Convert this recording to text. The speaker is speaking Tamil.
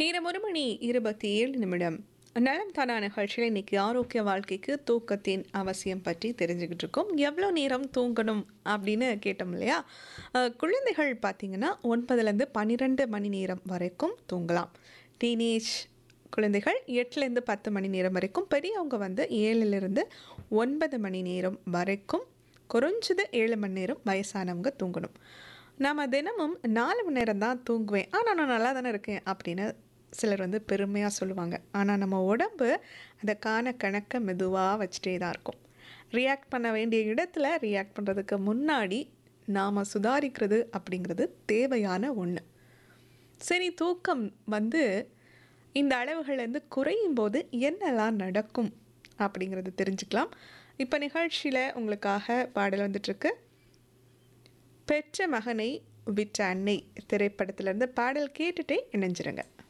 நேரம் ஒரு மணி இருபத்தி ஏழு நிமிடம் நலம் தானா நிகழ்ச்சியில் இன்னைக்கு ஆரோக்கிய வாழ்க்கைக்கு தூக்கத்தின் அவசியம் பற்றி தெரிஞ்சுக்கிட்டு இருக்கோம் எவ்வளோ நேரம் தூங்கணும் அப்படின்னு கேட்டோம் இல்லையா அஹ், குழந்தைகள் பார்த்தீங்கன்னா ஒன்பதுலேருந்து பன்னிரெண்டு மணி நேரம் வரைக்கும் தூங்கலாம் டீனேஜ் குழந்தைகள் எட்டுலேருந்து பத்து மணி நேரம் வரைக்கும் பெரியவங்க வந்து ஏழுலேருந்து ஒன்பது மணி நேரம் வரைக்கும் குறைஞ்சது ஏழு மணி நேரம் வயசானவங்க தூங்கணும் நாம் தினமும் நாலு மணி நேரம் தான் தூங்குவேன் ஆனால் நான் நல்லா தானே இருக்கேன் அப்படின்னு சிலர் வந்து பெருமையாக சொல்லுவாங்க ஆனால் நம்ம உடம்பு அதை காண கணக்க மெதுவாக வச்சுட்டே தான் இருக்கும் ரியாக்ட் பண்ண வேண்டிய இடத்துல ரியாக்ட் பண்ணுறதுக்கு முன்னாடி நாம் சுதாரிக்கிறது அப்படிங்கிறது தேவையான ஒன்று சரி தூக்கம் வந்து இந்த அளவுகள்லேருந்து குறையும் போது என்னெல்லாம் நடக்கும் அப்படிங்கிறது தெரிஞ்சுக்கலாம் இப்போ நிகழ்ச்சியில் உங்களுக்காக பாடல் வந்துட்டுருக்கு பெற்ற மகனை விற்ற அன்னை திரைப்படத்திலேருந்து பாடல் கேட்டுட்டே இணைஞ்சிருங்க